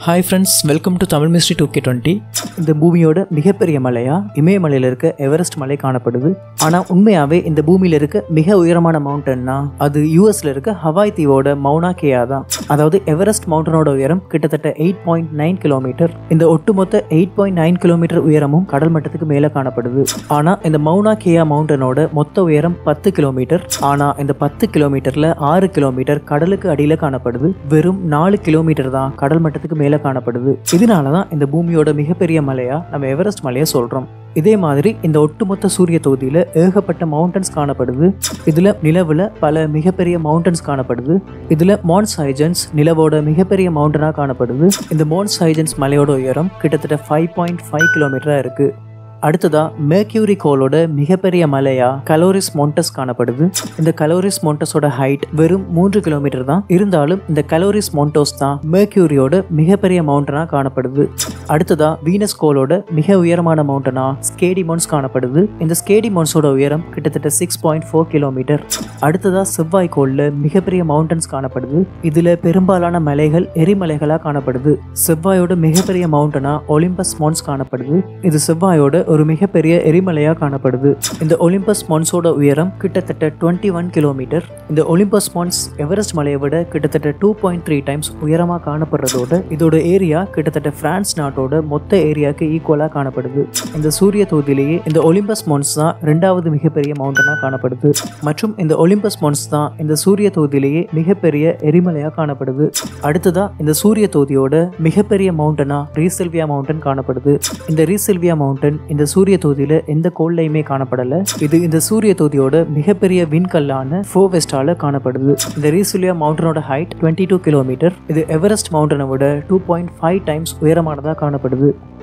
hi friends welcome to Tamil mystery two K twenty இந்த பூமியோட மிகப்பெரிய மலையா இமயமலையில் இருக்க எவரெஸ்ட் மலை காணப்படுது ஆனால் உண்மையாகவே இந்த பூமியில் இருக்க மிக உயரமான மவுண்டன்னா அது யூஎஸ்ல இருக்க ஹவாய் தீவோட மவுனா கேயா தான் அதாவது எவரெஸ்ட் மவுண்டனோட உயரம் கிட்டத்தட்ட எயிட் பாயிண்ட் நைன் கிலோமீட்டர் இந்த ஒட்டுமொத்த எயிட் பாயிண்ட் நைன் கிலோமீட்டர் உயரமும் கடல் மட்டத்துக்கு மேலே காணப்படுது ஆனால் இந்த மவுனா கேயா மவுண்டனோட மொத்த உயரம் பத்து கிலோமீட்டர் ஆனால் இந்த பத்து கிலோமீட்டர்ல ஆறு கிலோமீட்டர் கடலுக்கு அடியில் காணப்படுது வெறும் நாலு கிலோமீட்டர் தான் கடல் மட்டத்துக்கு மேலே காணப்படுது இதனால தான் இந்த பூமியோட மிகப்பெரிய மலையா நம்ம எவரெஸ்ட் மலையை சொல்றோம் இதே மாதிரி இந்த ஒட்டுமொத்த சூரிய தொகுதியில ஏகப்பட்ட மவுண்டன்ஸ் காணப்படுது இதுல நிலவுல பல மிகப்பெரிய மவுண்டன்ஸ் காணப்படுது இதுல மான்ஸ் ஹைஜன்ஸ் நிலவோட மிகப்பெரிய மவுண்டனா காணப்படுது இந்த மான்ஸ் ஹைஜன்ஸ் மலையோட உயரம் கிட்டத்தட்ட ஃபைவ் பாயிண்ட் ஃபைவ் கிலோமீட்டரா இருக்கு அடுத்ததா மேக்யூரி கோலோட மிகப்பெரிய மலையா கலோரிஸ் மோண்டஸ் காணப்படுது இந்த கலோரிஸ் மோண்டஸோட ஹைட் வெறும் மூன்று கிலோமீட்டர் தான் இருந்தாலும் இந்த கலோரிஸ் மோண்டோஸ் தான் மேக்யூரியோட மிகப்பெரிய மவுண்டனா காணப்படுது அடுத்ததா வீனஸ் கோலோட மிக உயரமான மவுண்டனா ஸ்கேடி மவுண்ட்ஸ் காணப்படுது இந்த ஸ்கேடி மவுண்ட்ஸோட உயரம் கிட்டத்தட்ட சிக்ஸ் பாயிண்ட் ஃபோர் கிலோமீட்டர் அடுத்ததா செவ்வாய் கோல்ல மிகப்பெரிய மவுண்டன்ஸ் காணப்படுது இதுல பெரும்பாலான மலைகள் எரிமலைகளா காணப்படுது செவ்வாயோட மிகப்பெரிய மவுண்டனா ஒலிம்பஸ் மவுண்ட்ஸ் காணப்படுது இது செவ்வாயோட ஒரு மிகப்பெரிய எரிமலையா காணப்படுது இந்த ஒலிம்பஸ் மான்ஸோட உயரம் கிட்டத்தட்ட டுவெண்ட்டி ஒன் கிலோமீட்டர் இந்த ஒலிம்பஸ் மான்ஸ் எவரெஸ்ட் மலையை விட கிட்டத்தட்ட டூ பாயிண்ட் த்ரீ டைம்ஸ் உயரமாக காணப்படுறதோட இதோட ஏரியா கிட்டத்தட்ட பிரான்ஸ் நாட்டோட மொத்த ஏரியாவுக்கு ஈக்குவலாக காணப்படுது இந்த சூரிய தொகுதியிலேயே இந்த ஒலிம்பஸ் மான்ஸ் தான் ரெண்டாவது மிகப்பெரிய மவுண்டனாக காணப்படுது மற்றும் இந்த ஒலிம்பஸ் மான்ஸ் தான் இந்த சூரிய தொகுதியிலேயே மிகப்பெரிய எரிமலையாக காணப்படுது அடுத்ததா இந்த சூரிய தொகுதியோட மிகப்பெரிய மவுண்டனா ரீசெல்வியா மவுண்டன் காணப்படுது இந்த ரீசெல்வியா மவுண்டன் இந்த சூரிய தொகுதியில எந்த கோள்லையுமே காணப்படல இது இந்த சூரிய தொகுதியோட மிகப்பெரிய விண்கல்லான ஃபோவெஸ்டால காணப்படுது இந்த ரீசுலியா மவுண்டனோட ஹைட் டுவெண்ட்டி டூ கிலோமீட்டர் இது எவரெஸ்ட் மவுண்டனை விட டூ பாயிண்ட் ஃபைவ் டைம்ஸ் உயரமானதாக காணப்படுது